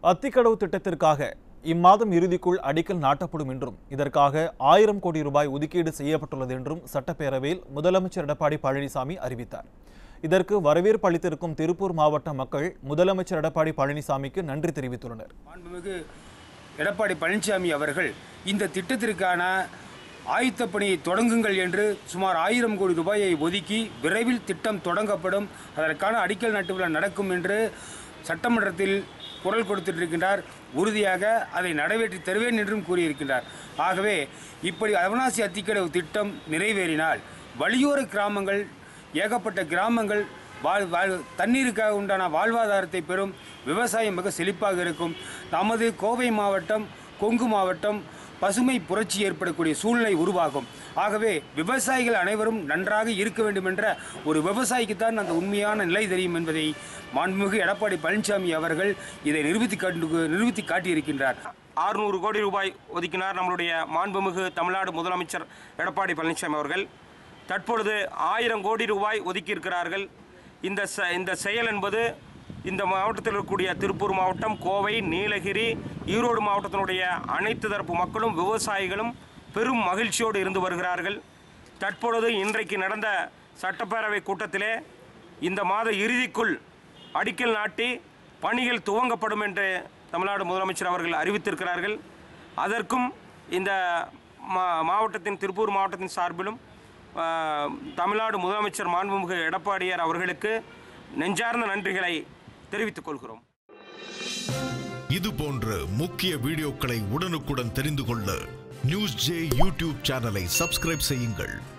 அத்திக்கடவு திட்டத்திற்காக இம்மாதம் இறுதிக்குள் அடிக்கல் நாட்டப்படும் என்றும் இதற்காக ஆயிரம் கோடி ரூபாய் ஒதுக்கீடு செய்யப்பட்டுள்ளது என்றும் சட்டப்பேரவையில் முதலமைச்சர் எடப்பாடி பழனிசாமி அறிவித்தார் இதற்கு வரவேற்பு அளித்திருக்கும் திருப்பூர் மாவட்ட மக்கள் முதலமைச்சர் எடப்பாடி பழனிசாமிக்கு நன்றி தெரிவித்துள்ளனர் மாண்புமிகு எடப்பாடி பழனிசாமி அவர்கள் இந்த திட்டத்திற்கான ஆயத்தப் பணியை தொடங்குங்கள் என்று சுமார் ஆயிரம் கோடி ரூபாயை ஒதுக்கி விரைவில் திட்டம் தொடங்கப்படும் அதற்கான அடிக்கல் நாட்டு விழா நடக்கும் என்று சட்டமன்றத்தில் குரல் கொடுத்திருக்கின்றார் உறுதியாக அதை நிறைவேற்றி தருவேன் என்றும் கூறியிருக்கின்றார் ஆகவே இப்படி அவனாசி அத்திக்கடவு திட்டம் நிறைவேறினால் வழியோர கிராமங்கள் ஏகப்பட்ட கிராமங்கள் வாழ் வாழ் தண்ணீருக்காக உண்டான வாழ்வாதாரத்தை பெறும் விவசாயம் மிக செழிப்பாக இருக்கும் நமது கோவை மாவட்டம் கொங்கு மாவட்டம் பசுமை புரட்சி ஏற்படக்கூடிய சூழ்நிலை உருவாகும் ஆகவே விவசாயிகள் அனைவரும் நன்றாக இருக்க வேண்டும் என்ற ஒரு விவசாயிக்குத்தான் அந்த உண்மையான நிலை தெரியும் என்பதை மாண்புமிகு எடப்பாடி பழனிசாமி அவர்கள் இதை நிரூபித்து காட்டு நிரூபித்து காட்டியிருக்கின்றார் ஆறுநூறு கோடி ரூபாய் ஒதுக்கினார் நம்மளுடைய மாண்புமிகு தமிழ்நாடு முதலமைச்சர் எடப்பாடி பழனிசாமி அவர்கள் தற்பொழுது ஆயிரம் கோடி ரூபாய் ஒதுக்கியிருக்கிறார்கள் இந்த ச இந்த செயல் என்பது இந்த மாவட்டத்தில் இருக்கக்கூடிய திருப்பூர் மாவட்டம் கோவை நீலகிரி ஈரோடு மாவட்டத்தினுடைய அனைத்து தரப்பு மக்களும் விவசாயிகளும் பெரும் மகிழ்ச்சியோடு இருந்து வருகிறார்கள் தற்பொழுது இன்றைக்கு நடந்த சட்டப்பேரவை கூட்டத்திலே இந்த மாத இறுதிக்குள் அடிக்கல் நாட்டி பணிகள் துவங்கப்படும் என்று தமிழ்நாடு முதலமைச்சர் அவர்கள் அறிவித்திருக்கிறார்கள் அதற்கும் இந்த மா மாவட்டத்தின் திருப்பூர் மாவட்டத்தின் சார்பிலும் ஆ, தமிழ்நாடு முதலமைச்சர் மாண்புமிகு எடப்பாடியார் அவர்களுக்கு நெஞ்சார்ந்த நன்றிகளை தெரிவித்துக் கொள்கிறோம் இது போன்ற முக்கிய வீடியோக்களை உடனுக்குடன் தெரிந்து கொள்ள நியூஸ் ஜே யூடியூப் சேனலை சப்ஸ்கிரைப் செய்யுங்கள்